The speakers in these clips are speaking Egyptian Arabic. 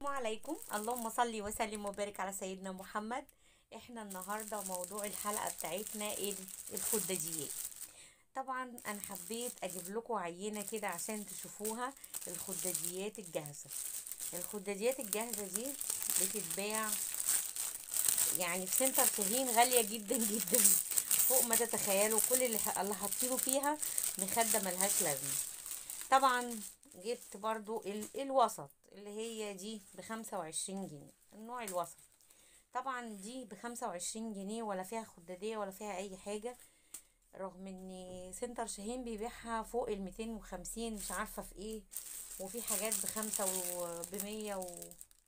السلام عليكم اللهم صل وسلم وبارك على سيدنا محمد احنا النهارده موضوع الحلقه بتاعتنا ال- الخداديات طبعا انا حبيت اجيب لكم عينه كده عشان تشوفوها الخداديات الجاهزه الخداديات الجاهزه دي بتتباع يعني في سنتر شاهين غاليه جدا جدا فوق ما تتخيلوا كل اللي ح- اللي حاطينه فيها مخده ملهاش لازمه طبعا جبت برضو ال- الوسط اللي هي دي بخمسة وعشرين جنيه النوع الوسط طبعا دي بخمسة وعشرين جنيه ولا فيها خدادية ولا فيها أي حاجة رغم ان سنتر شاهين بيبيعها فوق الميتين وخمسين مش عارفة في ايه وفي حاجات بخمسة وبمية و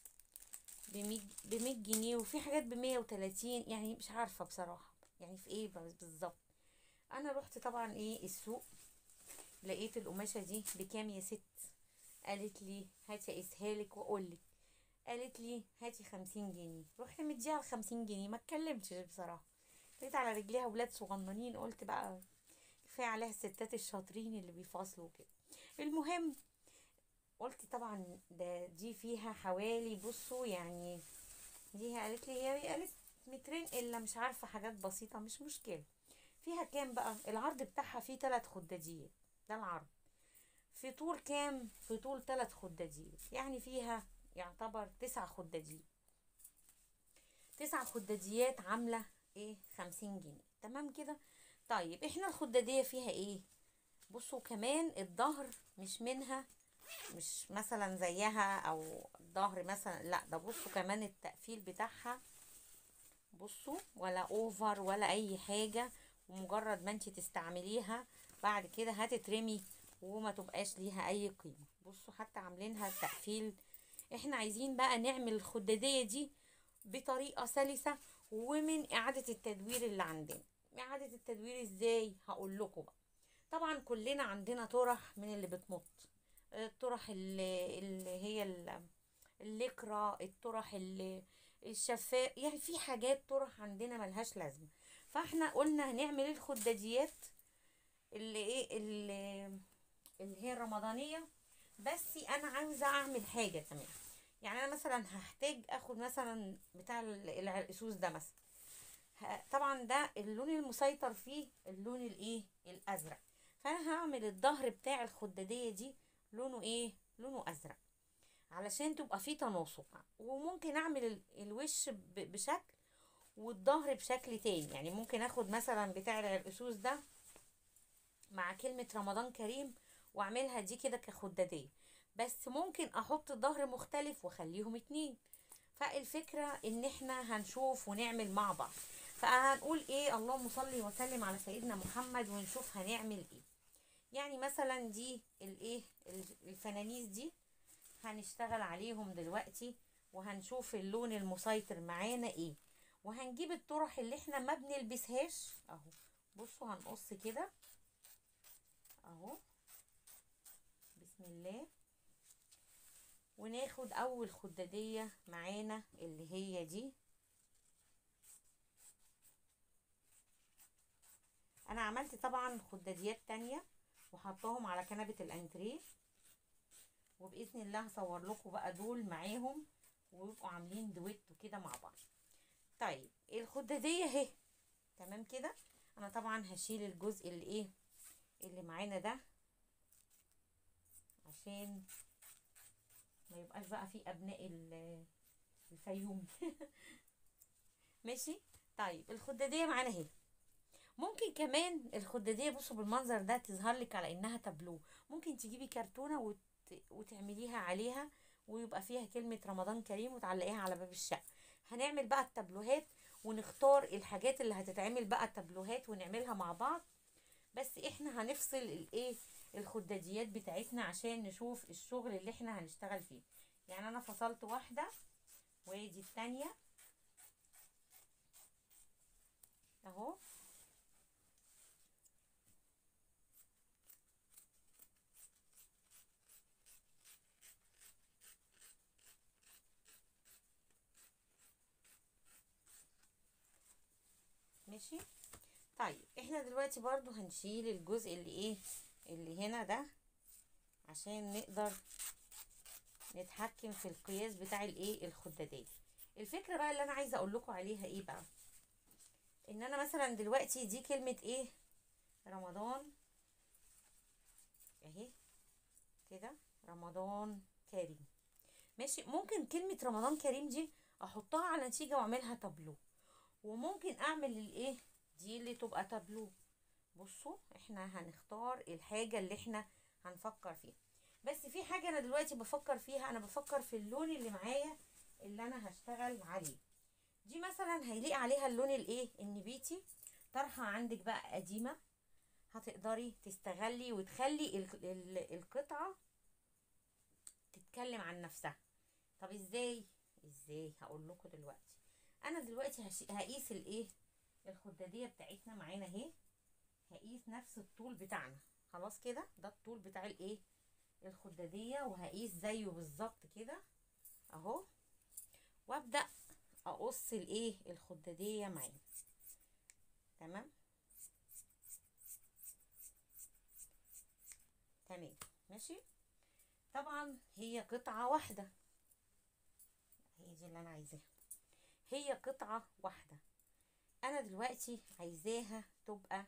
بمية بمية جنيه وفي حاجات بمية وتلاتين يعني مش عارفة بصراحة يعني في ايه بس بالظبط انا رحت طبعا ايه السوق لقيت القماشة دي بكام يا ست قالت لي هاتي اقيسها لك واقول لك قالت لي هاتي خمسين جنيه رحت مديها الخمسين جنيه ما اتكلمتش بصراحة لقيت على رجليها ولاد صغننين قلت بقى كفاية عليها الستات الشاطرين اللي بيفاصلوا كده المهم قلت طبعا ده دي فيها حوالي بصوا يعني دي قالت لي هي قالت مترين الا مش عارفة حاجات بسيطة مش مشكلة فيها كام بقى العرض بتاعها فيه تلات خداديات ده العرض في طول كام في طول تلات خداديات يعني فيها يعتبر تسع خداديات تسع خداديات عاملة ايه خمسين جنيه تمام كده طيب احنا الخدادية فيها ايه بصوا كمان الظهر مش منها مش مثلا زيها او الظهر مثلا لا ده بصوا كمان التقفيل بتاعها بصوا ولا اوفر ولا اي حاجة ومجرد ما انت تستعمليها بعد كده هتترمي وما تبقاش ليها اي قيمة بصوا حتى عاملينها التقفيل احنا عايزين بقى نعمل الخدادية دي بطريقة سلسة ومن اعادة التدوير اللي عندنا اعادة التدوير ازاي هقول لكم بقى طبعا كلنا عندنا طرح من اللي بتمط الطرح اللي, اللي هي ال- الليكرا الطرح اللي الشفاف يعني في حاجات طرح عندنا ملهاش لازمة فاحنا قلنا هنعمل الخداديات اللي ايه اللي, اللي هي الرمضانية بس انا عاوزة اعمل حاجة كمان يعني انا مثلا هحتاج اخد مثلا بتاع ال- العرقسوس ده مثلا ه- طبعا ده اللون المسيطر فيه اللون الايه الازرق فانا هعمل الظهر بتاع الخدادية دي لونه ايه لونه ازرق علشان تبقى فيه تناسق وممكن اعمل ال- الوش ب- بشكل والظهر بشكل تاني يعني ممكن اخد مثلا بتاع العرقسوس ده مع كلمة رمضان كريم واعملها دي كده كخدادية بس ممكن احط ظهر مختلف واخليهم اتنين فالفكرة ان احنا هنشوف ونعمل مع بعض فهنقول ايه اللهم صل وسلم على سيدنا محمد ونشوف هنعمل ايه يعني مثلا دي الايه الفنانيس دي هنشتغل عليهم دلوقتي وهنشوف اللون المسيطر معانا ايه وهنجيب الطرح اللي احنا ما بنلبسهاش اهو بصوا هنقص كده اهو بسم الله وناخد اول خدادية معانا اللي هي دي انا عملت طبعا خداديات تانية وحطاهم على كنبة الانتريه وباذن الله هصور لكم بقى دول معاهم ويبقوا عاملين دويتو كده مع بعض طيب الخدادية اهي تمام كده انا طبعا هشيل الجزء اللي ايه اللي معانا ده عشان ما يبقاش بقى فيه ابناء ال- الفيوم ماشي طيب الخدادية معانا اهي ممكن كمان الخدادية بصوا بالمنظر ده تظهر لك على انها تابلو ممكن تجيبي كرتونة وت... وتعمليها عليها ويبقى فيها كلمة رمضان كريم وتعلقيها على باب الشقة هنعمل بقى التابلوهات ونختار الحاجات اللي هتتعمل بقى التابلوهات ونعملها مع بعض بس احنا هنفصل الايه الخداديات بتاعتنا عشان نشوف الشغل اللي احنا هنشتغل فيه يعني انا فصلت واحدة وادي التانية اهو ماشي طيب احنا دلوقتي برضو هنشيل الجزء اللي ايه اللي هنا ده عشان نقدر نتحكم في القياس بتاع الايه الخداديه الفكره بقى اللي انا عايزه اقول لكم عليها ايه بقى ان انا مثلا دلوقتي دي كلمه ايه رمضان اهي كده رمضان كريم ماشي ممكن كلمه رمضان كريم دي احطها على نتيجه واعملها تابلو وممكن اعمل الايه دي اللي تبقى تابلو بصوا احنا هنختار الحاجه اللي احنا هنفكر فيها بس في حاجه انا دلوقتي بفكر فيها انا بفكر في اللون اللي معايا اللي انا هشتغل عليه دي مثلا هيليق عليها اللون الايه النبيتي طرحه عندك بقى قديمه هتقدري تستغلي وتخلي ال ال القطعه تتكلم عن نفسها طب ازاي ازاي هقول لكم دلوقتي انا دلوقتي هش... هقيس الايه الخداديه بتاعتنا معانا اهي هقيس نفس الطول بتاعنا خلاص كده ده الطول بتاع الايه الخداديه وهقيس زيه بالظبط كده اهو وابدا اقص الايه الخداديه معايا تمام تمام ماشي طبعا هي قطعه واحده هي دي اللي انا عايزاها هي قطعه واحده انا دلوقتي عايزاها تبقى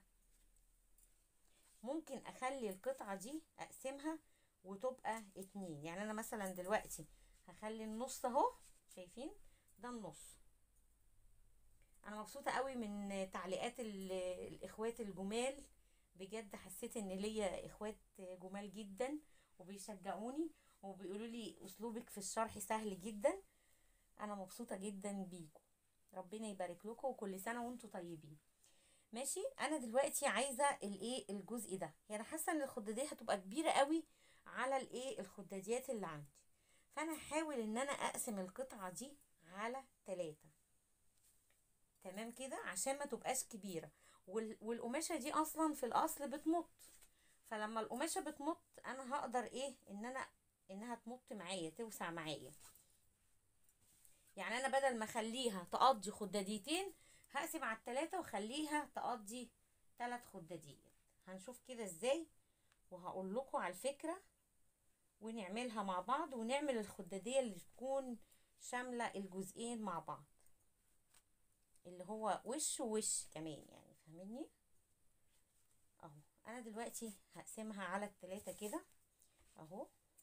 ممكن اخلي القطعه دي اقسمها وتبقى اتنين يعني انا مثلا دلوقتي هخلي النص اهو شايفين ده النص انا مبسوطه قوي من تعليقات الاخوات الجمال بجد حسيت ان ليا اخوات جمال جدا وبيشجعوني وبيقولوا لي اسلوبك في الشرح سهل جدا انا مبسوطه جدا بيكم ربنا يبارك لكم وكل سنه وانتم طيبين ماشي انا دلوقتي عايزه الايه الجزء ده يعني حاسه ان الخداديه هتبقى كبيره قوي على الايه الخداديات اللي عندي فانا هحاول ان انا اقسم القطعه دي على ثلاثة تمام كده عشان ما تبقاش كبيره والقماشه دي اصلا في الاصل بتمط فلما القماشه بتمط انا هقدر ايه ان انا انها تمط معايا توسع معايا يعني انا بدل ما اخليها تقضي خداديتين هقسم على التلاتة واخليها تقضي تلات خداديات هنشوف كده ازاي وهقول لكم على الفكرة ونعملها مع بعض ونعمل الخدادية اللي تكون شاملة الجزئين مع بعض اللي هو وش ووش كمان يعني فاهميني اهو انا دلوقتي هقسمها على التلاتة كده اهو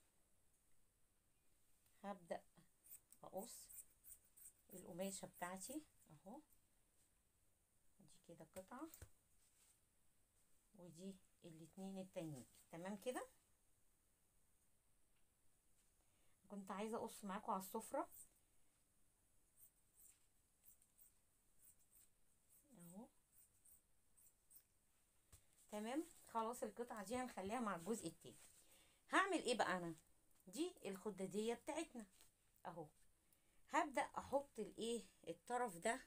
هبدأ اقص القماشة بتاعتي اهو دي كده قطعة ودي الاتنين التانيين تمام كده كنت عايزة اقص معاكم على السفرة اهو تمام خلاص القطعة دي هنخليها مع الجزء التاني هعمل ايه بقى انا دي الخدادية بتاعتنا اهو هبدأ احط الايه الطرف ده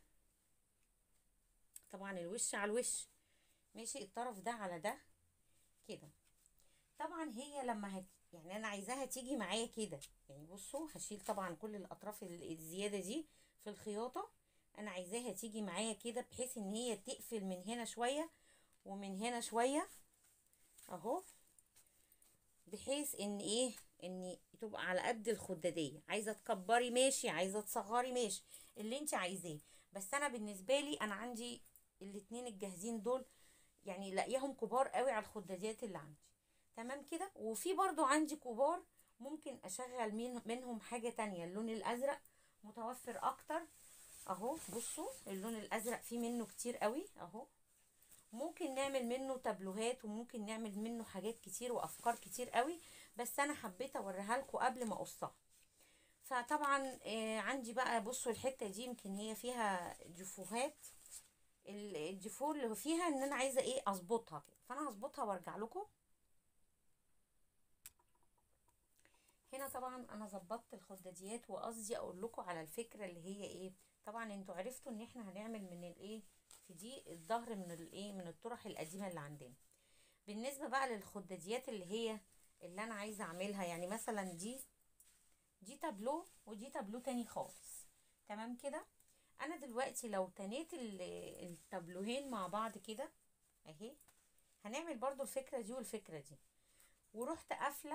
طبعا الوش على الوش ماشي الطرف ده على ده كده طبعا هي لما هت يعني انا عايزاها تيجي معايا كده يعني بصوا هشيل طبعا كل الاطراف الزياده دي في الخياطه انا عايزاها تيجي معايا كده بحيث ان هي تقفل من هنا شويه ومن هنا شويه اهو بحيث ان ايه ان تبقى على قد الخداديه عايزه تكبري ماشي عايزه تصغري ماشي اللي انت عايزاه بس انا بالنسبه لي انا عندي الاتنين الجاهزين دول يعني لاقيهم كبار قوي على الخداديات اللي عندي تمام كده وفي برضو عندي كبار ممكن اشغل من منهم حاجة تانية اللون الازرق متوفر اكتر اهو بصوا اللون الازرق فيه منه كتير قوي اهو ممكن نعمل منه تابلوهات وممكن نعمل منه حاجات كتير وافكار كتير قوي بس انا حبيت اوريها لكم قبل ما اقصها فطبعا آه عندي بقى بصوا الحته دي يمكن هي فيها جفوهات الجفور اللي فيها ان انا عايزه ايه اظبطها كده فانا هظبطها وارجع لكم هنا طبعا انا ظبطت الخداديات وقصدي اقول لكم على الفكره اللي هي ايه طبعا انتوا عرفتوا ان احنا هنعمل من الايه في دي الظهر من الايه من الطرح القديمه اللي عندنا بالنسبه بقى للخداديات اللي هي اللي انا عايزه اعملها يعني مثلا دي دي تابلو ودي تابلو تاني خالص تمام كده انا دلوقتي لو تنيت التابلوهين مع بعض كده اهي هنعمل برضو الفكره دي والفكره دي ورحت قافله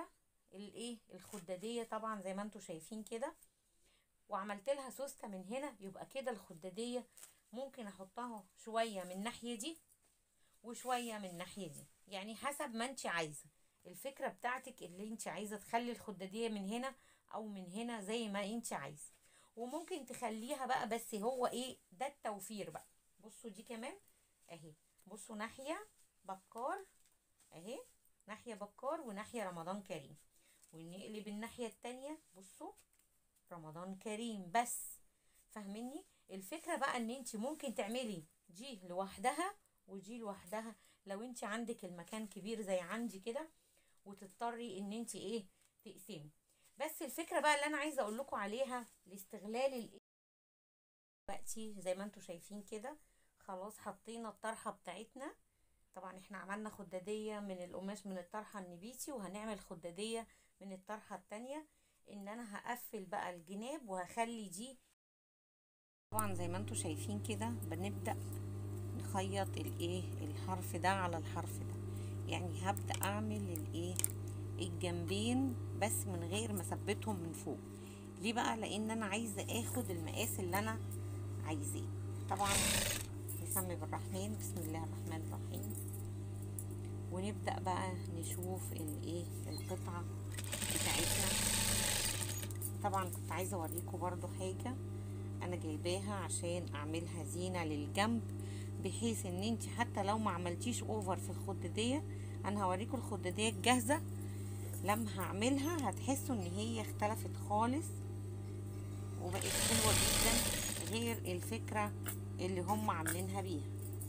الايه الخداديه طبعا زي ما انتم شايفين كده وعملت لها سوسته من هنا يبقى كده الخداديه ممكن احطها شويه من الناحيه دي وشويه من الناحيه دي يعني حسب ما انت عايزه الفكره بتاعتك اللي انت عايزه تخلي الخداديه من هنا او من هنا زي ما انت عايزه وممكن تخليها بقى بس هو ايه ده التوفير بقى بصوا دي كمان اهي بصوا ناحيه بكار اهي ناحيه بكار وناحيه رمضان كريم ونقلب الناحيه التانية بصوا رمضان كريم بس فاهميني الفكره بقى ان انت ممكن تعملي دي لوحدها ودي لوحدها لو انت عندك المكان كبير زي عندي كده وتضطري ان انت ايه تقسمي بس الفكره بقى اللي انا عايزه اقول لكم عليها لاستغلال الايه دلوقتي زي ما انتم شايفين كده خلاص حطينا الطرحه بتاعتنا طبعا احنا عملنا خداديه من القماش من الطرحه النبيتي وهنعمل خداديه من الطرحه التانية ان انا هقفل بقى الجناب وهخلي دي طبعا زي ما انتم شايفين كده بنبدا نخيط الايه الحرف ده على الحرف ده يعني هبدا اعمل الايه الجنبين بس من غير ما اثبتهم من فوق ليه بقى لان انا عايزه اخد المقاس اللي انا عايزاه طبعا نسمي بالرحمن بسم الله الرحمن الرحيم ونبدا بقى نشوف الايه القطعه بتاعتنا طبعا كنت عايزه اوريكم برضو حاجه انا جايباها عشان اعملها زينه للجنب بحيث ان انت حتى لو ما عملتيش اوفر في الخداديه انا هوريكم الخداديه الجاهزه لما هعملها هتحسوا ان هي اختلفت خالص وبقت حلوه جدا غير الفكره اللي هم عاملينها بيها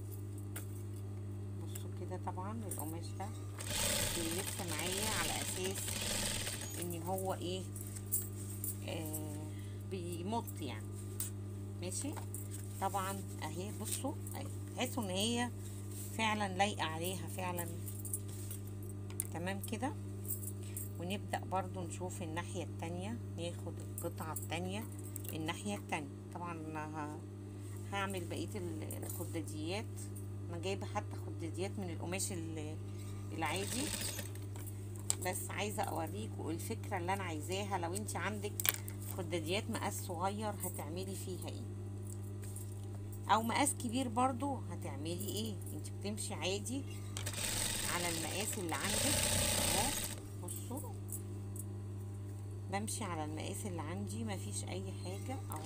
بصوا كده طبعا القماش ده بيلف معايا على اساس ان هو ايه آه بيمط يعني ماشي طبعا اهي بصوا اهي تحسوا ان هي فعلا لايقه عليها فعلا تمام كده ونبدأ برضو نشوف الناحية التانية ناخد القطعة التانية الناحية التانية طبعا ه- هعمل بقية ال- الخداديات انا جايبة حتى خداديات من القماش ال- العادي بس عايزة اوريكم الفكرة اللي انا عايزاها لو انت عندك خداديات مقاس صغير هتعملي فيها ايه او مقاس كبير برضو هتعملي ايه انت بتمشي عادي على المقاس اللي عندك اهو بصوا بمشي على المقاس اللي عندي مفيش اي حاجة اهو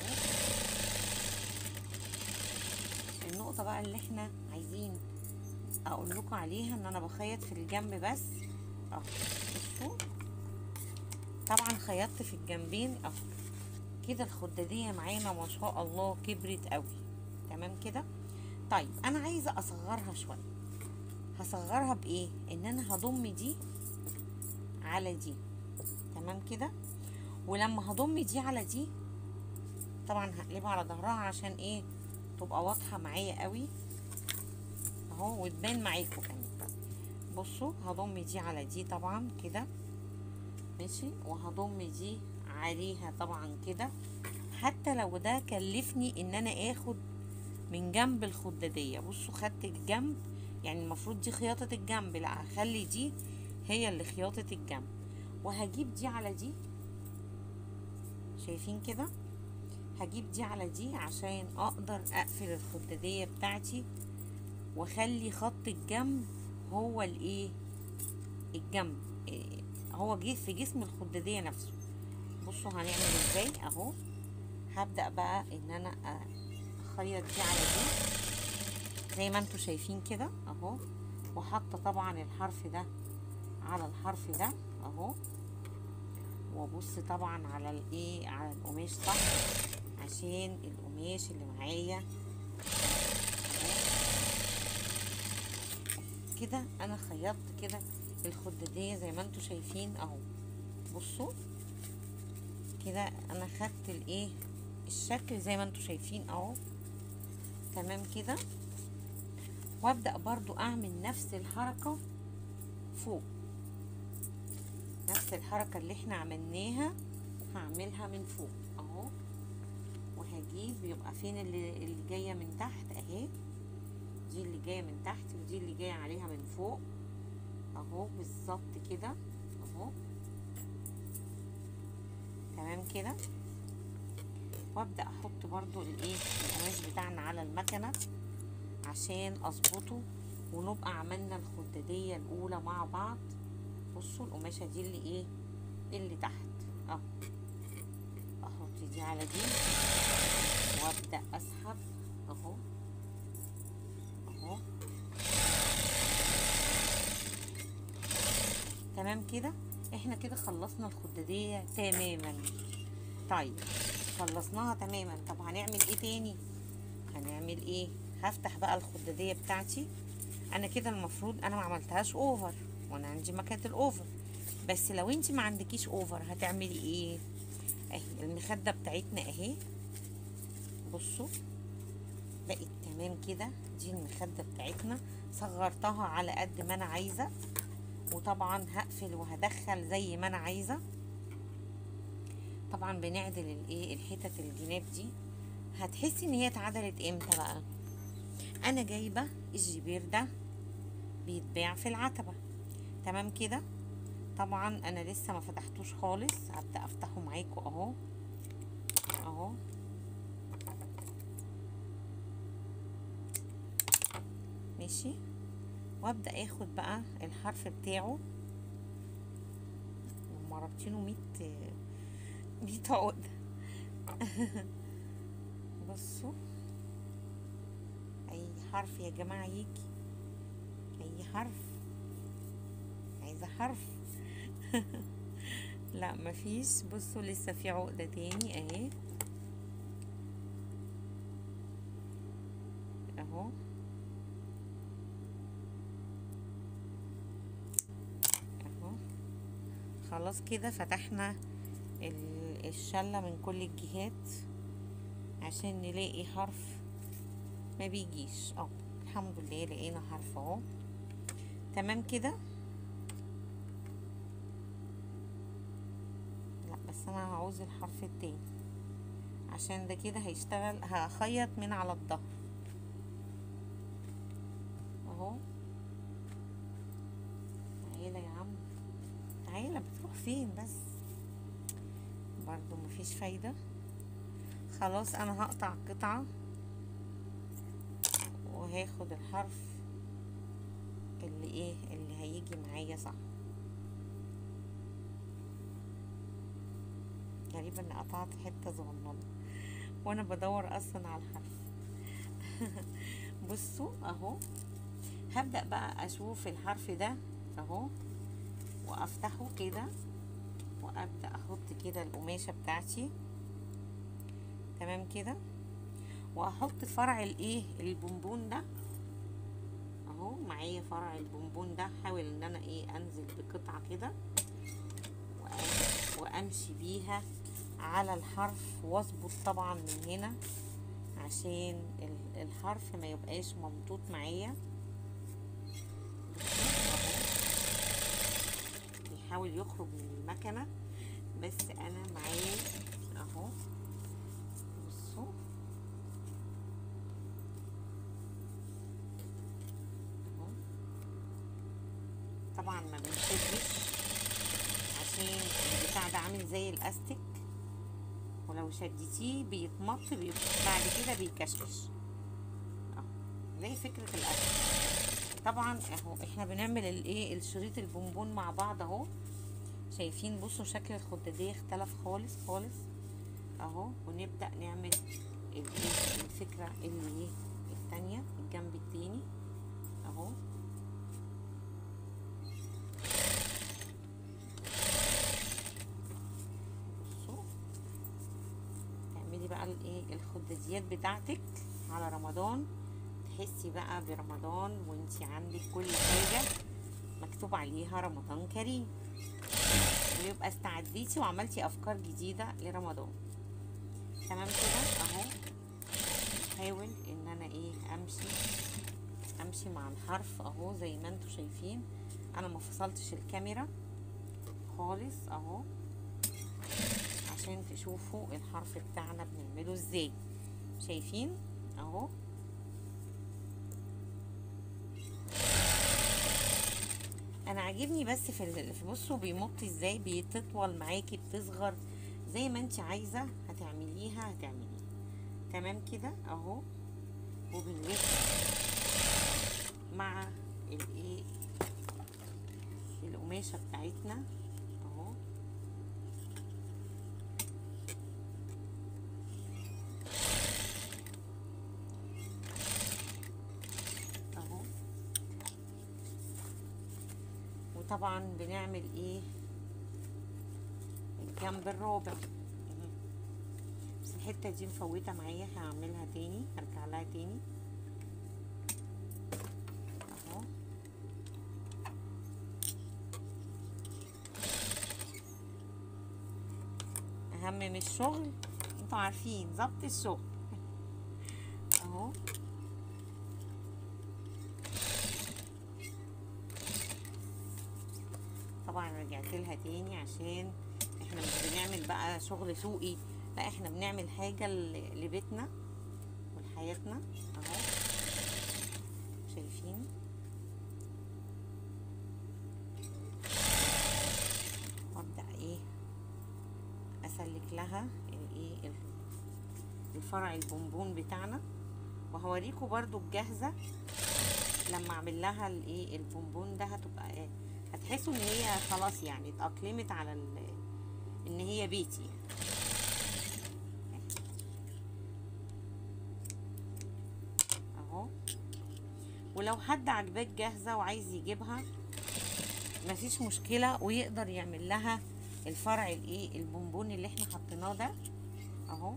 النقطة بقى اللي احنا عايزين اقول لكم عليها ان انا بخيط في الجنب بس اهو بصوا طبعا خيطت في الجنبين اهو كده الخدادية معانا ما شاء الله كبرت قوي تمام كده طيب انا عايزة اصغرها شوية هصغرها بايه ان انا هضم دي على دي تمام كده ولما هضم دي على دي طبعا هقلبها على ظهرها عشان ايه تبقى واضحه معايا قوي اهو وتبان معاكم كمان بصوا هضم دي على دي طبعا كده ماشي وهضم دي عليها طبعا كده حتى لو ده كلفني ان انا اخد من جنب الخداديه بصوا خدت الجنب يعني المفروض دي خياطه الجنب لا هخلي دي هي اللي خياطه الجنب وهجيب دي على دي شايفين كده هجيب دي على دي عشان اقدر اقفل الخداديه بتاعتي واخلي خط الجنب هو الايه الجنب إيه هو جه في جسم الخداديه نفسه بصوا هنعمل ازاي اهو هبدا بقى ان انا اخيط دي على دي زي ما انتوا شايفين كده اهو وحاطه طبعا الحرف ده على الحرف ده اهو وابص طبعا على الايه على القماش صح عشان القماش اللي معايا أهو. كده انا خيطت كده الخداديه زي ما انتوا شايفين اهو بصوا كده انا خدت الايه الشكل زي ما انتوا شايفين اهو تمام كده وابدا برضو اعمل نفس الحركه فوق نفس الحركه اللي احنا عملناها هعملها من فوق اهو وهجيب يبقى فين اللي, اللي جايه من تحت اهي دي اللي جايه من تحت ودي اللي جايه عليها من فوق اهو بالظبط كده اهو تمام كده وابدا احط برضو الايه القماش بتاعنا على المكنه عشان اظبطه ونبقى عملنا الخداديه الاولى مع بعض بصوا القماشه دي اللي ايه اللي تحت اهو احط دي على دي وابدا اسحب اهو اهو تمام كده احنا كده خلصنا الخداديه تماما طيب خلصناها تماما طب هنعمل ايه تاني هنعمل ايه هفتح بقى الخداديه بتاعتي انا كده المفروض انا ما عملتهاش اوفر وانا عندي مكنه الاوفر بس لو انت ما عندكيش اوفر هتعملي ايه اهي المخده بتاعتنا اهي بصوا بقت تمام كده دي المخده بتاعتنا صغرتها على قد ما انا عايزه وطبعا هقفل وهدخل زي ما انا عايزه طبعا بنعدل الايه الحتت الجناب دي هتحسي ان هي اتعدلت امتى بقى انا جايبه الجبير ده بيتباع في العتبه تمام كده طبعا انا لسه ما فتحتوش خالص هبدا افتحه معاكم اهو اهو ماشي وابدا اخد بقى الحرف بتاعه لما ربطينه ميت ميت عقده بصوا اي حرف يا جماعه يجي اي حرف عايزه حرف لا مفيش بصوا لسه في عقده تاني اهي اهو اهو خلاص كده فتحنا الشله من كل الجهات عشان نلاقي حرف ما بيجيش اه الحمد لله لقينا حرف اهو تمام كده لا بس انا هعوز الحرف التاني عشان ده كده هيشتغل هخيط من على الظهر اهو تعالى يا عم تعالى بتروح فين بس برضو مفيش فايدة خلاص انا هقطع قطعة وهاخد الحرف اللي ايه اللي هيجي معايا صح غريبة اني قطعت حتة صغننة وانا بدور اصلا على الحرف بصوا اهو هبدأ بقى اشوف الحرف ده اهو وافتحه كده وابدأ احط كده القماشة بتاعتي تمام كده واحط فرع الايه البونبون ده اهو معايا فرع البونبون ده حاول ان انا ايه انزل بقطعه كده وامشي بيها على الحرف واظبط طبعا من هنا عشان الحرف ما يبقاش ممطوط معايا بيحاول يخرج من المكنه بس انا معايا اهو بصوا طبعا ما بنشدش عشان البتاع ده عامل زي الاستيك ولو شدتيه بيتمط بي... بعد كده بيكشكش اهو زي فكرة الاستيك طبعا اهو احنا بنعمل الايه الشريط البونبون مع بعض اهو شايفين بصوا شكل الخدادية اختلف خالص خالص اهو ونبدأ نعمل الفكرة اللي ايه التانية الجنب التاني اهو بقى الايه الخداديات بتاعتك على رمضان تحسي بقى برمضان وانتي عندك كل حاجة مكتوب عليها رمضان كريم ويبقى استعديتي وعملتي افكار جديدة لرمضان تمام كده اهو بحاول ان انا ايه امشي امشي مع الحرف اهو زي ما انتوا شايفين انا ما فصلتش الكاميرا خالص اهو عشان تشوفوا الحرف بتاعنا بنعمله ازاي شايفين اهو انا عاجبني بس في في بصوا بيمط ازاي بتطول معاكي بتصغر زي ما انت عايزة هتعمليها هتعمليها تمام كده اهو وبنلف مع الايه القماشة بتاعتنا اهو اهو وطبعا بنعمل ايه الجنب الرابع اهي. بس الحتة دي مفوتة معايا هعملها تاني هرجع لها تاني اهو اهم من الشغل انتوا عارفين ظبط الشغل اهو طبعا رجعت لها تاني عشان احنا مش بنعمل بقى شغل سوقي لا احنا بنعمل حاجة ل- لبيتنا ولحياتنا اهو شايفين وابدأ ايه اسلك لها الايه ال- الفرع البونبون بتاعنا وهوريكم برضو الجاهزة لما اعمل لها الايه البونبون ده هتبقى ايه هتحسوا ان هي خلاص يعني اتأقلمت على ال- ان هي بيتي اهو ولو حد عجباك جاهزة وعايز يجيبها مفيش مشكلة ويقدر يعمل لها الفرع الايه البونبون اللي احنا حطيناه ده اهو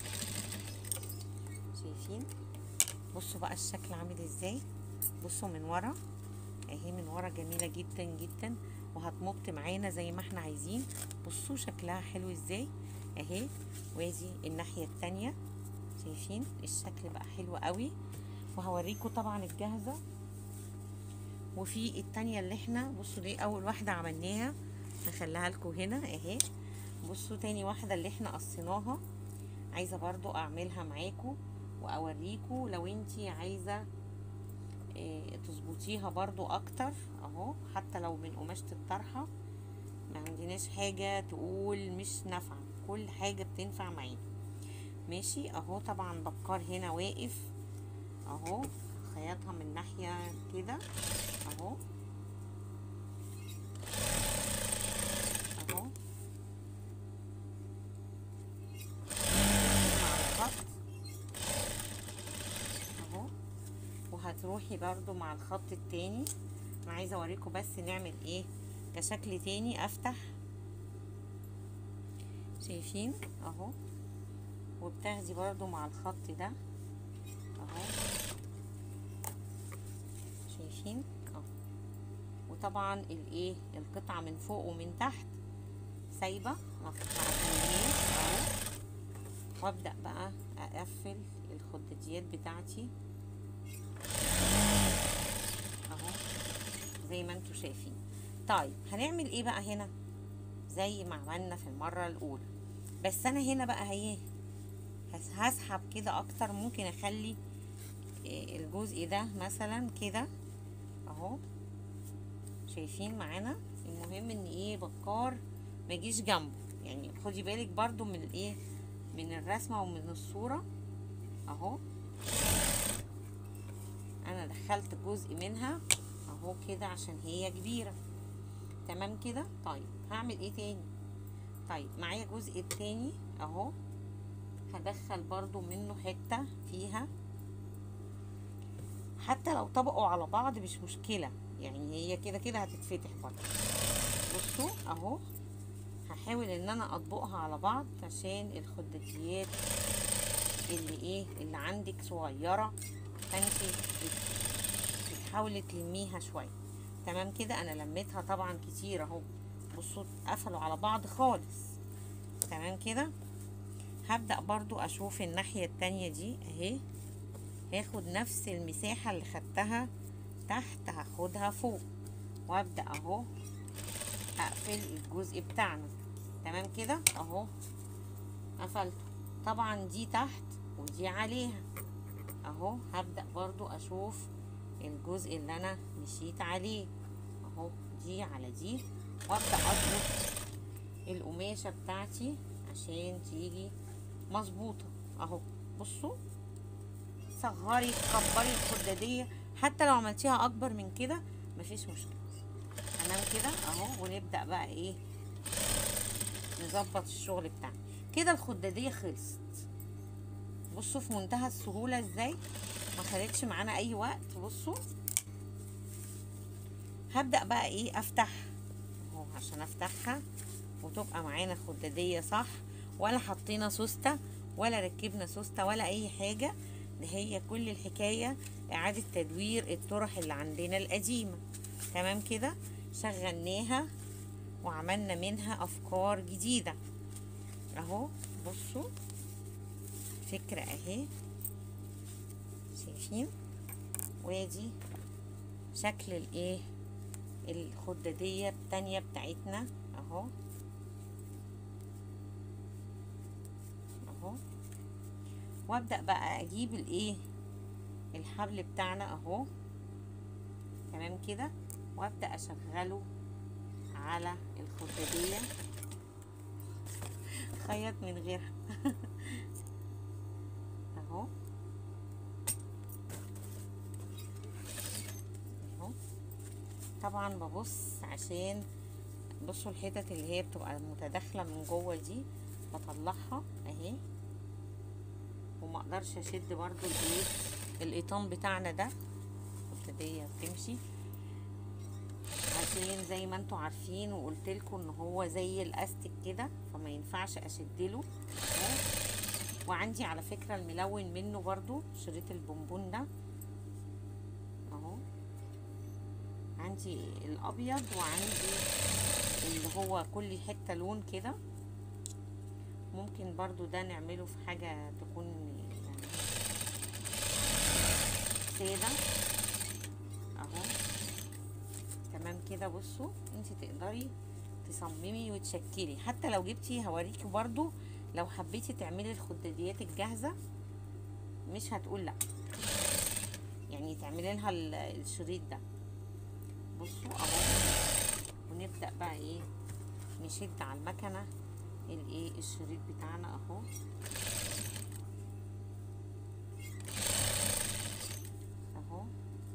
شايفين بصوا بقى الشكل عامل ازاي بصوا من ورا اهي من ورا جميلة جدا جدا وهتمط معانا زي ما احنا عايزين بصوا شكلها حلو ازاي اهي وادي الناحية التانية شايفين الشكل بقى حلو قوي وهوريكم طبعا الجاهزة وفي التانية اللي احنا بصوا دي اول واحدة عملناها هخليها لكم هنا اهي بصوا تاني واحدة اللي احنا قصيناها عايزة برضو اعملها معاكم واوريكم لو انتي عايزة إيه تظبطيها برضو اكتر اهو حتى لو من قماشة الطرحة ما عندناش حاجة تقول مش نافعة كل حاجة بتنفع معانا ماشي اهو طبعا بكار هنا واقف اهو خياطها من ناحية كده اهو اهو مع الخط اهو وهتروحي برضو مع الخط التاني انا عايزه اوريكم بس نعمل ايه كشكل تاني افتح شايفين اهو وبتاخدي برضو مع الخط ده اهو شايفين اهو وطبعا الايه القطعه من فوق ومن تحت سايبه ما فتحتهاش اهو وابدا بقى اقفل الخداديات بتاعتي اهو زي ما انتوا شايفين طيب هنعمل ايه بقى هنا زي ما عملنا في المره الاولى بس انا هنا بقى هي هس- هسحب كده اكتر ممكن اخلي إيه الجزء ده مثلا كده اهو شايفين معانا المهم ان ايه بكار ما يجيش جنبه يعني خدي بالك برضو من الايه من الرسمه ومن الصوره اهو انا دخلت جزء منها اهو كده عشان هي كبيره تمام كده طيب هعمل ايه تاني طيب معايا الجزء التاني اهو هدخل برضو منه حته فيها حتى لو طبقوا على بعض مش مشكله يعني هي كده كده هتتفتح برضو بصوا اهو هحاول ان انا اطبقها على بعض عشان الخداديات اللي ايه اللي عندك صغيره فانت بت- بتحاولي تلميها شويه تمام كده انا لميتها طبعا كتير اهو بصوا قفلوا على بعض خالص تمام كده هبدأ برضو اشوف الناحية التانية دي اهي هاخد نفس المساحة اللي خدتها تحت هاخدها فوق وابدأ اهو اقفل الجزء بتاعنا تمام كده اهو قفلته طبعا دي تحت ودي عليها اهو هبدأ برضو اشوف الجزء اللي انا مشيت عليه اهو دي على دي وابدأ اضبط القماشة بتاعتي عشان تيجي مظبوطه اهو بصوا صغري كبري الخداديه حتى لو عملتيها اكبر من كده مفيش مشكله تمام كده اهو ونبدا بقى ايه نظبط الشغل بتاعنا كده الخداديه خلصت بصوا في منتهى السهوله ازاي ما خدتش معانا اي وقت بصوا هبدا بقى ايه افتح اهو عشان افتحها وتبقى معانا خداديه صح ولا حطينا سوسته ولا ركبنا سوسته ولا اي حاجه ده هي كل الحكايه اعاده تدوير الطرح اللي عندنا القديمه تمام كده شغلناها وعملنا منها افكار جديده اهو بصوا فكره اهي شايفين وادي شكل الايه الخداديه التانية بتاعتنا اهو اهو وابدا بقى اجيب الايه الحبل بتاعنا اهو تمام كده وابدا اشغله على الخداديه خيط من غيرها اهو اهو طبعا ببص عشان بصوا الحتت اللي هي بتبقى متداخله من جوه دي بطلعها اهي وما اقدرش اشد برضو الايه الايطان بتاعنا ده الخداديه بتمشي عشان زي ما انتوا عارفين وقلت لكم ان هو زي الاستيك كده فما ينفعش اشدله اهو وعندي على فكره الملون منه برضو شريط البونبون ده اهو عندي الابيض وعندي اللي هو كل حته لون كده ممكن برضو ده نعمله في حاجه تكون يعني ساده اهو تمام كده بصوا انت تقدري تصممي وتشكلي حتى لو جبتي هوريكي برضو لو حبيتي تعملي الخداديات الجاهزه مش هتقول لا يعني تعملي لها ال- الشريط ده بصوا اهو ونبدا بقى ايه نشد على المكنه الايه الشريط بتاعنا اهو اهو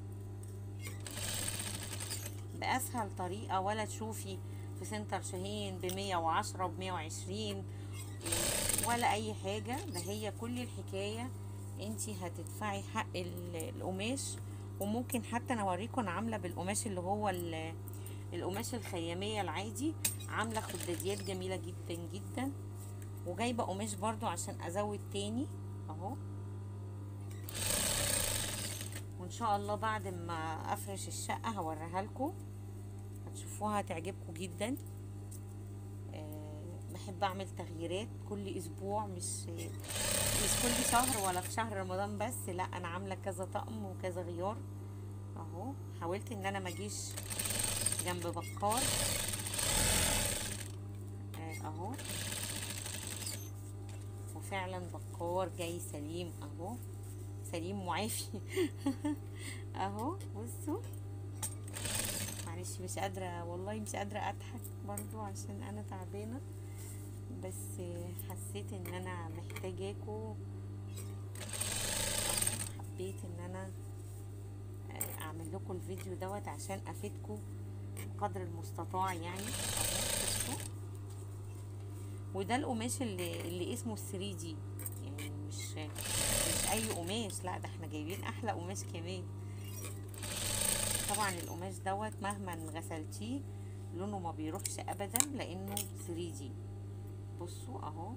باسهل طريقه ولا تشوفي في سنتر شاهين بمية وعشرة وبمية وعشرين ولا اي حاجه ده هي كل الحكايه انتي هتدفعي حق ال- القماش وممكن حتى انا اوريكم انا عامله بالقماش اللي هو ال- القماش الخياميه العادي عامله خداديات جميله جدا جدا وجايبه قماش برضو عشان ازود تاني اهو وان شاء الله بعد ما افرش الشقه هوريها لكم هتشوفوها هتعجبكم جدا أه بحب اعمل تغييرات كل اسبوع مش مش كل شهر ولا في شهر رمضان بس لا انا عامله كذا طقم وكذا غيار اهو حاولت ان انا ما اجيش جنب بكار آه، اهو وفعلا بكار جاي سليم اهو سليم معافي اهو بصوا معلش مش قادرة والله مش قادرة اضحك برضو عشان انا تعبانة بس حسيت ان انا محتاجاكوا أهو، حبيت ان انا آه، اعمل لكم الفيديو دوت عشان افيدكم قدر المستطاع يعني اهو بصوا وده القماش اللي, اللي اسمه 3 دي يعني مش مش اي قماش لا ده احنا جايبين احلى قماش كمان طبعا القماش دوت مهما غسلتيه لونه ما بيروحش ابدا لانه 3 دي بصوا اهو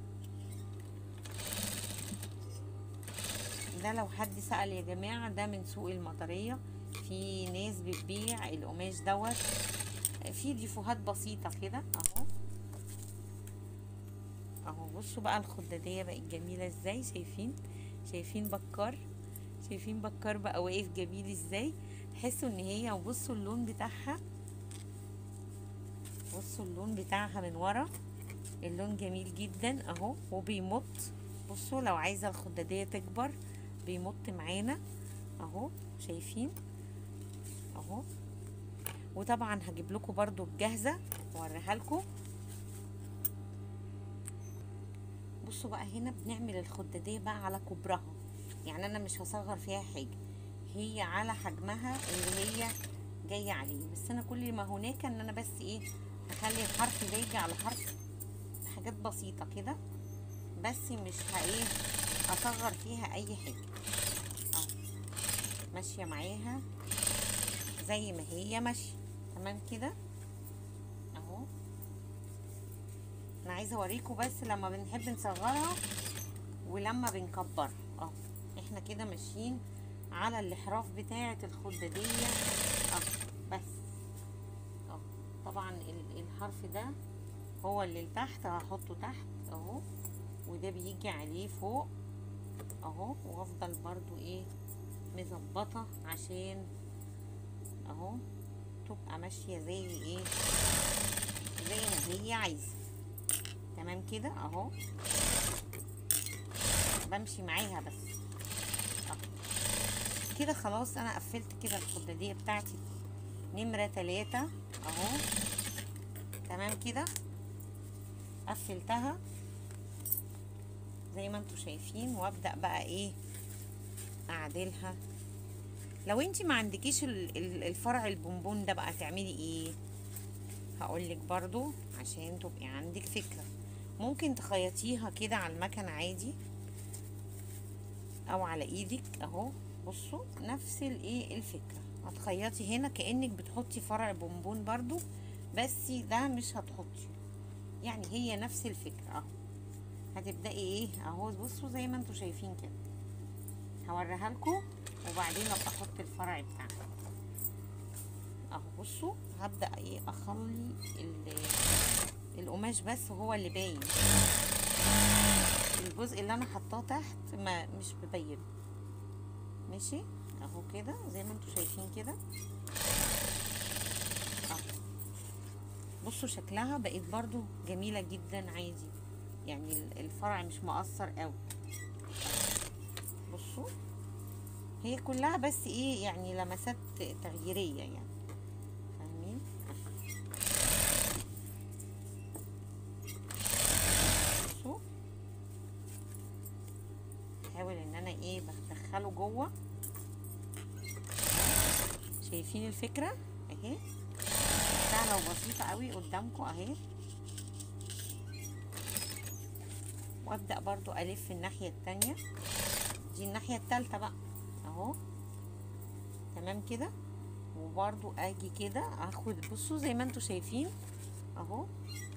ده لو حد سأل يا جماعة ده من سوق المطرية في ناس بتبيع القماش دوت في ديفوهات بسيطة كده اهو اهو بصوا بقى الخدادية بقت جميلة ازاي شايفين شايفين بكار شايفين بكار بقى واقف جميل ازاي تحسوا ان هي وبصوا اللون بتاعها بصوا اللون بتاعها من ورا اللون جميل جدا اهو وبيمط بصوا لو عايزة الخدادية تكبر بيمط معانا اهو شايفين اهو وطبعا هجيب لكم برضو الجاهزة واوريها لكم بصوا بقى هنا بنعمل الخداديه بقى على كبرها يعني انا مش هصغر فيها حاجه هي على حجمها اللي هي جايه عليه بس انا كل ما هناك ان انا بس ايه هخلي الحرف ده يجي على حرف حاجات بسيطه كده بس مش هايه اصغر فيها اي حاجه اهو ماشيه معاها زي ما هي ماشيه تمام كده اهو انا عايزه اوريكم بس لما بنحب نصغرها ولما بنكبرها اهو احنا كده ماشيين على الاحراف بتاعه الخداديه اهو بس اهو طبعا ال- الحرف ده هو اللي لتحت هحطه تحت اهو وده بيجي عليه فوق اهو وافضل برضو ايه مظبطه عشان اهو تبقى ماشيه زي ايه زي ما هي عايزه تمام كده اهو بمشي معاها بس اهو كده خلاص انا قفلت كده الخداديه بتاعتي نمره تلاتة اهو تمام كده قفلتها زي ما انتوا شايفين وابدا بقى ايه اعدلها لو انت ما عندكيش ال- ال- الفرع البونبون ده بقى تعملي ايه هقولك برضو عشان تبقي عندك فكرة ممكن تخيطيها كده على المكنة عادي او على ايدك اهو بصوا نفس الايه الفكرة هتخيطي هنا كأنك بتحطي فرع بونبون برضو بس ده مش هتحطي يعني هي نفس الفكرة اهو هتبدأي ايه اهو بصوا زي ما انتوا شايفين كده هوريها لكم وبعدين ابقى احط الفرع بتاعها اهو بصوا هبدأ ايه اخلي ال- القماش بس هو اللي باين الجزء اللي انا حطاه تحت ما مش مبين ماشي اهو كده زي ما انتوا شايفين كده اهو بصوا شكلها بقت برضو جميلة جدا عادي يعني ال- الفرع مش مقصر قوي بصوا هي كلها بس ايه يعني لمسات تغييرية يعني فاهمين بصوا حاول ان انا ايه بدخله جوه شايفين الفكرة اهي سهلة وبسيطة قوي قدامكم اهي وابدأ برضو الف الناحية التانية دي الناحية التالتة بقى اهو تمام كده وبرضو اجي كده اخد بصوا زي ما انتوا شايفين اهو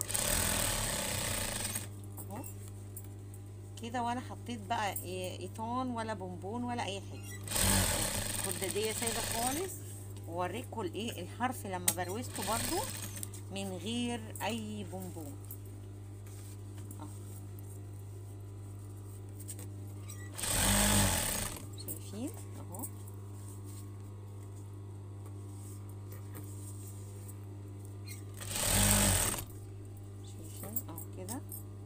اهو كده وانا حطيت بقى إيه ايطان ولا بونبون ولا اي حاجه خداديه سايبه خالص ووريكم الايه الحرف لما بروزته برضو من غير اي بونبون أهو. شايفين اهو شايفين اهو كده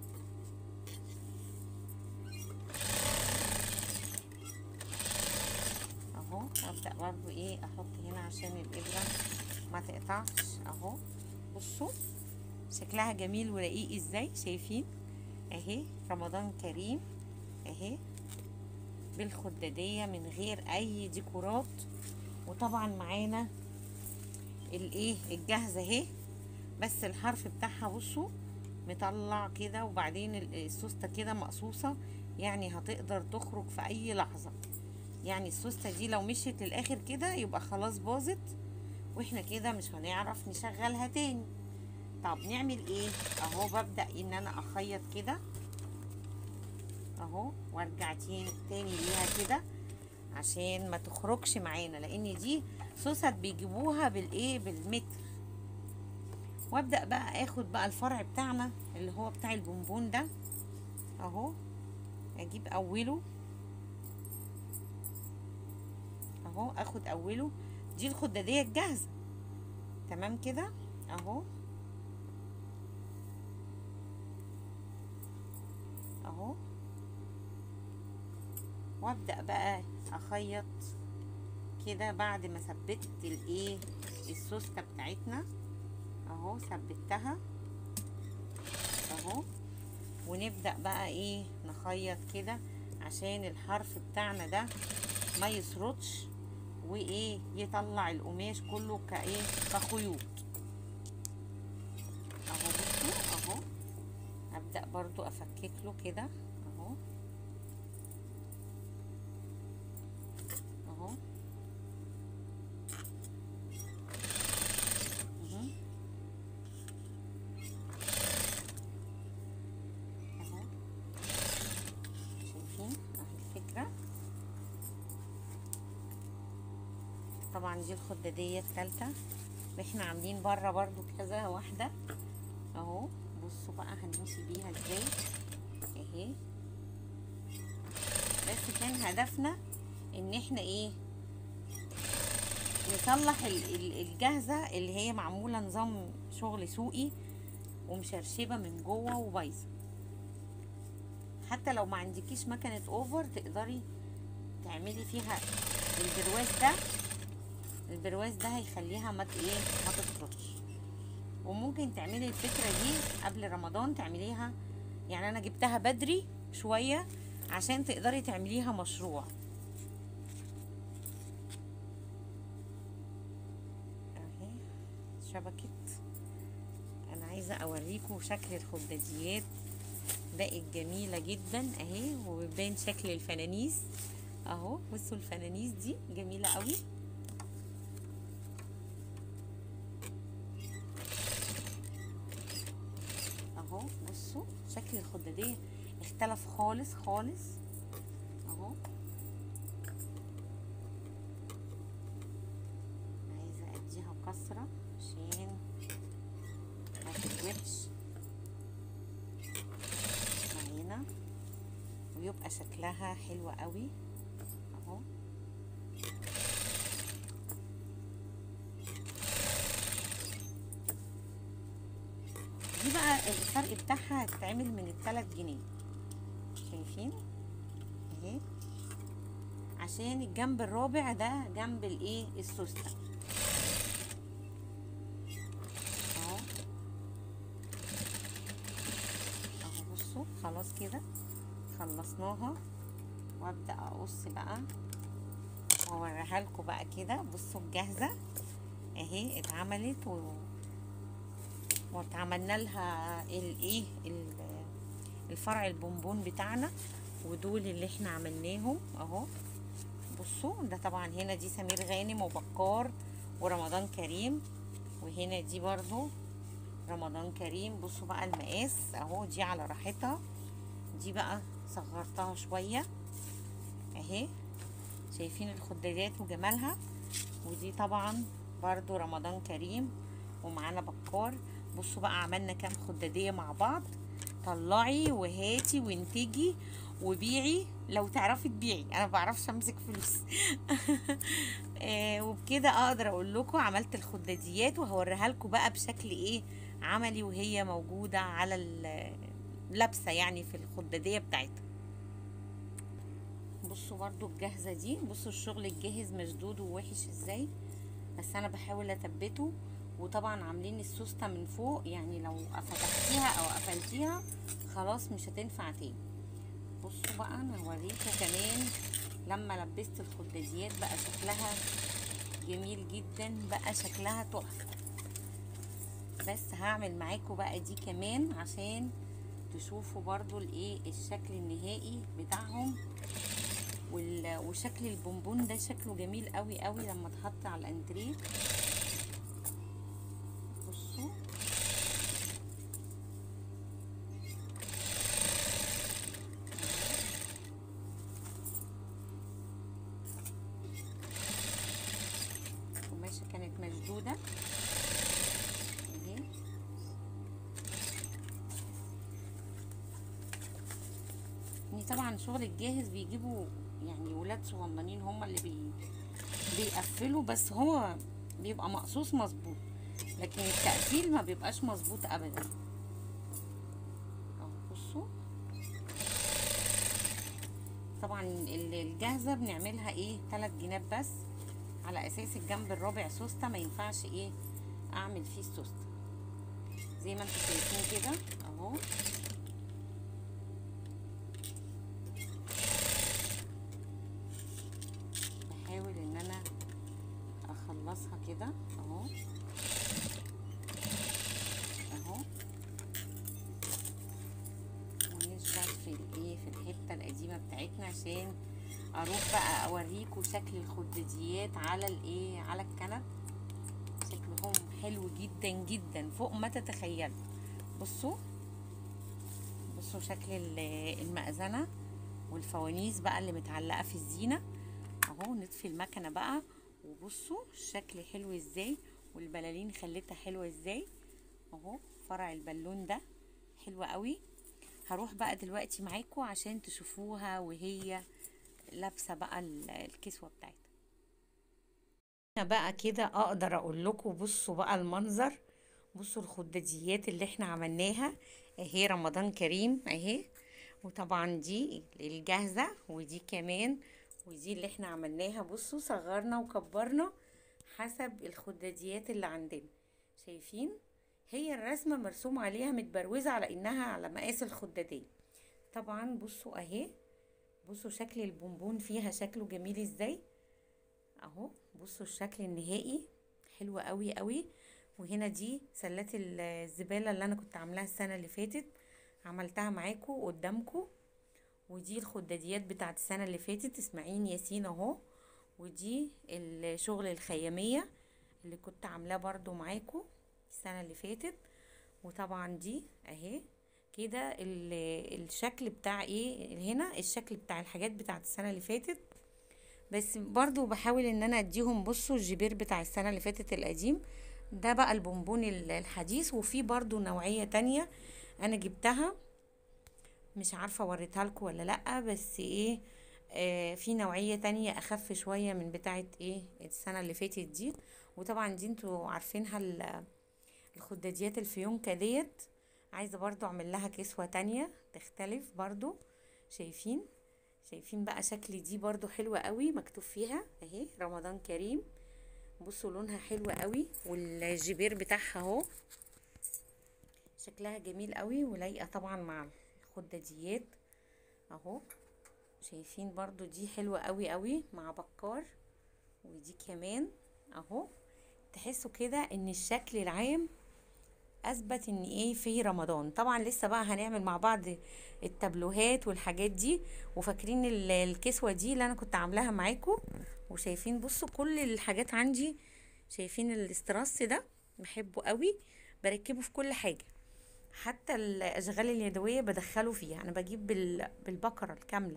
اهو وابدا برضو ايه احط هنا عشان الابره ما تقطعش اهو بصوا شكلها جميل ورقيق ازاي شايفين اهي رمضان كريم اهي بالخداديه من غير اي ديكورات وطبعا معانا الايه الجاهزه اهي بس الحرف بتاعها بصوا مطلع كده وبعدين ال- السوسته كده مقصوصه يعني هتقدر تخرج في اي لحظه يعني السوسته دي لو مشيت للاخر كده يبقى خلاص باظت واحنا كده مش هنعرف نشغلها تاني طب نعمل ايه اهو ببدا ان انا اخيط كده اهو وارجع تاني تاني ليها كده عشان ما تخرجش معانا لان دي سوست بيجيبوها بالايه بالمتر وابدا بقى اخد بقى الفرع بتاعنا اللي هو بتاع البونبون ده اهو اجيب اوله اهو اخد اوله دي الخداديه الجاهزه تمام كده اهو اهو وابدا بقى اخيط كده بعد ما ثبت الايه السوسته بتاعتنا اهو ثبتها اهو ونبدأ بقى ايه نخيط كده عشان الحرف بتاعنا ده ما يسرطش وايه يطلع القماش كله كايه كخيوط اهو بصوا اهو ابدأ برضو افكك له كده اهو اهو مهم. اهو شايفين اهي الفكرة طبعا دي الخدادية التالتة واحنا عاملين بره برضو كذا واحدة اهو بصوا بقى هنمشي بيها ازاي اهي بس كان هدفنا ان احنا ايه نصلح ال- ال- الجاهزة اللي هي معمولة نظام شغل سوقي ومشرشبة من جوه وبايظة حتى لو ما عندكيش مكنة اوفر تقدري تعملي فيها البرواز ده البرواز ده هيخليها ما ت- ايه ما تفرطش وممكن تعملي الفكرة دي قبل رمضان تعمليها يعني انا جبتها بدري شوية عشان تقدري تعمليها مشروع اهي شبكت انا عايزة اوريكم شكل الخداديات بقت جميلة جدا اهي وبين شكل الفنانيس اهو بصوا الفنانيس دي جميلة قوي اهو بصوا شكل الخدادية اختلف خالص خالص اهو عايزة اديها كسرة عشان ما تتوحش معانا ويبقى شكلها حلو قوي اهو دي بقى الفرق بتاعها هتتعمل من التلات جنيه شايفين اهي عشان الجنب الرابع ده جنب الايه السوسته اهو اهو بصوا خلاص كده خلصناها وابدا اقص بقى واوريها لكم بقى كده بصوا الجاهزه اهي اتعملت و... واتعملنا لها الايه ال- الفرع البونبون بتاعنا ودول اللي احنا عملناهم اهو بصوا ده طبعا هنا دي سمير غانم وبكار ورمضان كريم وهنا دي برضو رمضان كريم بصوا بقى المقاس اهو دي على راحتها دي بقى صغرتها شوية اهي شايفين الخدادات وجمالها ودي طبعا برضو رمضان كريم ومعانا بكار بصوا بقى عملنا كام خدادية مع بعض طلعي وهاتي وانتجي وبيعي لو تعرفي تبيعي انا ما بعرفش امسك فلوس آه وبكده اقدر اقول لكم عملت الخداديات وهوريها لكم بقى بشكل ايه عملي وهي موجوده على ال- لابسه يعني في الخداديه بتاعتها بصوا برضو الجاهزه دي بصوا الشغل الجاهز مشدود ووحش ازاي بس انا بحاول اثبته وطبعا عاملين السوسته من فوق يعني لو فتحتيها او قفلتيها خلاص مش هتنفع تاني بصوا بقى انا هوريكم كمان لما لبست الخداديات بقى شكلها جميل جدا بقى شكلها تحفه بس هعمل معاكم بقى دي كمان عشان تشوفوا برضو الايه الشكل النهائي بتاعهم وال- وشكل البونبون ده شكله جميل قوي قوي لما اتحط على الانتريه بصوا القماشة كانت مشدودة اهي يعني طبعا شغل الجاهز بيجيبوا يعني ولاد صغننين هم اللي بي بيقفلوا بس هو بيبقى مقصوص مظبوط لكن التقفيل ما بيبقاش مظبوط ابدا اهو بصوا طبعا ال- الجاهزه بنعملها ايه ثلاث جناب بس على اساس الجنب الرابع سوسته ما ينفعش ايه اعمل فيه السوسته زي ما انتم شايفين كده اهو عشان اروح بقى اوريكم شكل الخداديات على الايه على الكنب شكلهم حلو جدا جدا فوق ما تتخيلوا بصوا بصوا شكل المأذنة والفوانيس بقى اللي متعلقة في الزينة اهو نطفي المكنة بقى وبصوا الشكل حلو ازاي والبلالين خليتها حلوة ازاي اهو فرع البالون ده حلوة قوي هروح بقى دلوقتي معاكم عشان تشوفوها وهي لابسة بقى الكسوة بتاعتها بقى كده اقدر اقول لكم بصوا بقى المنظر بصوا الخداديات اللي احنا عملناها اهي رمضان كريم اهي وطبعا دي الجاهزة ودي كمان ودي اللي احنا عملناها بصوا صغرنا وكبرنا حسب الخداديات اللي عندنا شايفين هي الرسمة مرسوم عليها متبروزة على انها على مقاس الخدادية طبعا بصوا اهي بصوا شكل البونبون فيها شكله جميل ازاي اهو بصوا الشكل النهائي حلو قوي قوي وهنا دي سلات الزبالة اللي انا كنت عاملاها السنة اللي فاتت عملتها معاكم قدامكم ودي الخداديات بتاعت السنة اللي فاتت اسماعيل ياسين اهو ودي الشغل الخيامية اللي كنت عاملاه برضو معاكم السنة اللي فاتت وطبعا دي اهي كده الشكل بتاع ايه هنا الشكل بتاع الحاجات بتاعت السنة اللي فاتت بس برضو بحاول ان انا اديهم بصوا الجبير بتاع السنة اللي فاتت القديم ده بقى البونبون الحديث وفي برضو نوعية تانية انا جبتها مش عارفة وريتها لكم ولا لأ بس ايه آه في نوعية تانية اخف شوية من بتاعة ايه السنة اللي فاتت دي وطبعا دي انتوا عارفينها الخداديات الفيونكة ديت عايزة برضو اعمل لها كسوة تانية تختلف برضو شايفين شايفين بقى شكل دي برضو حلوة قوي مكتوب فيها اهي رمضان كريم بصوا لونها حلو قوي والجبير بتاعها اهو شكلها جميل قوي ولايقة طبعا مع الخداديات اهو شايفين برضو دي حلوة قوي قوي مع بكار ودي كمان اهو تحسوا كده ان الشكل العام اثبت ان ايه في رمضان طبعا لسه بقى هنعمل مع بعض التابلوهات والحاجات دي وفاكرين الكسوه دي اللي انا كنت عاملاها معاكم وشايفين بصوا كل الحاجات عندي شايفين الاستراس ده بحبه قوي بركبه في كل حاجه حتى الاشغال اليدويه بدخله فيها انا بجيب بالبقره الكامله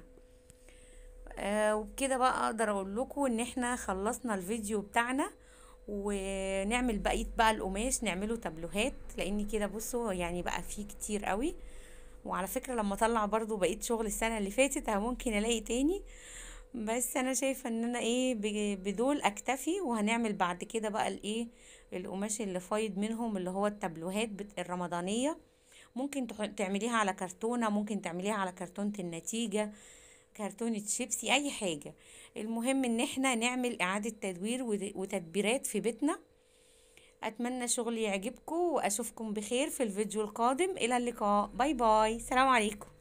آه وبكده بقى اقدر اقول لكم ان احنا خلصنا الفيديو بتاعنا ونعمل بقيه بقى القماش نعمله تابلوهات لان كده بصوا يعني بقى فيه كتير قوي وعلى فكره لما اطلع برضو بقيه شغل السنه اللي فاتت ممكن الاقي تاني بس انا شايفه ان انا ايه بدول اكتفي وهنعمل بعد كده بقى الايه القماش اللي فايض منهم اللي هو التابلوهات الرمضانيه ممكن تعمليها على كرتونه ممكن تعمليها على كرتونه النتيجه كرتونة شيبسي اي حاجة المهم ان احنا نعمل اعادة تدوير وتدبيرات في بيتنا اتمنى شغلي يعجبكم واشوفكم بخير في الفيديو القادم الى اللقاء باي باي سلام عليكم